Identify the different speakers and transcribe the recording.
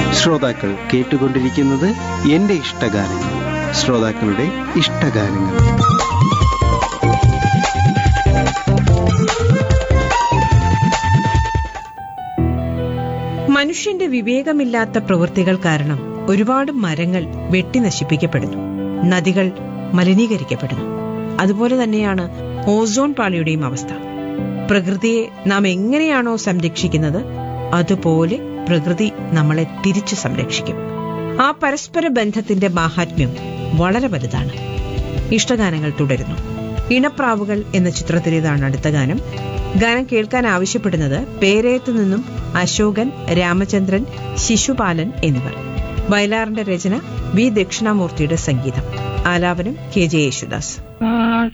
Speaker 1: ശ്രോതാക്കൾ കേട്ടുകൊണ്ടിരിക്കുന്നത് എന്റെ ഇഷ്ടഗാനങ്ങൾ ശ്രോതാക്കളുടെ ഇഷ്ടഗാനങ്ങൾ
Speaker 2: മനുഷ്യന്റെ വിവേകമില്ലാത്ത പ്രവൃത്തികൾ കാരണം ഒരുപാട് മരങ്ങൾ വെട്ടി നശിപ്പിക്കപ്പെടുന്നു നദികൾ മലിനീകരിക്കപ്പെടുന്നു അതുപോലെ തന്നെയാണ് ഓസോൺ പാളിയുടെയും അവസ്ഥ പ്രകൃതിയെ നാം എങ്ങനെയാണോ സംരക്ഷിക്കുന്നത് അതുപോലെ പ്രകൃതി നമ്മളെ തിരിച്ചു സംരക്ഷിക്കും ആ പരസ്പര ബന്ധത്തിന്റെ മാഹാത്മ്യം വളരെ വലുതാണ് ഇഷ്ടഗാനങ്ങൾ തുടരുന്നു ഇണപ്രാവുകൾ എന്ന ചിത്രത്തിലേതാണ് അടുത്ത ഗാനം ഗാനം കേൾക്കാൻ ആവശ്യപ്പെടുന്നത് പേരയത്തു നിന്നും അശോകൻ രാമചന്ദ്രൻ ശിശുപാലൻ എന്നിവർ വയലാറിന്റെ രചന വി ദക്ഷിണാമൂർത്തിയുടെ സംഗീതം ആലാപനം കെ ജെ യേശുദാസ്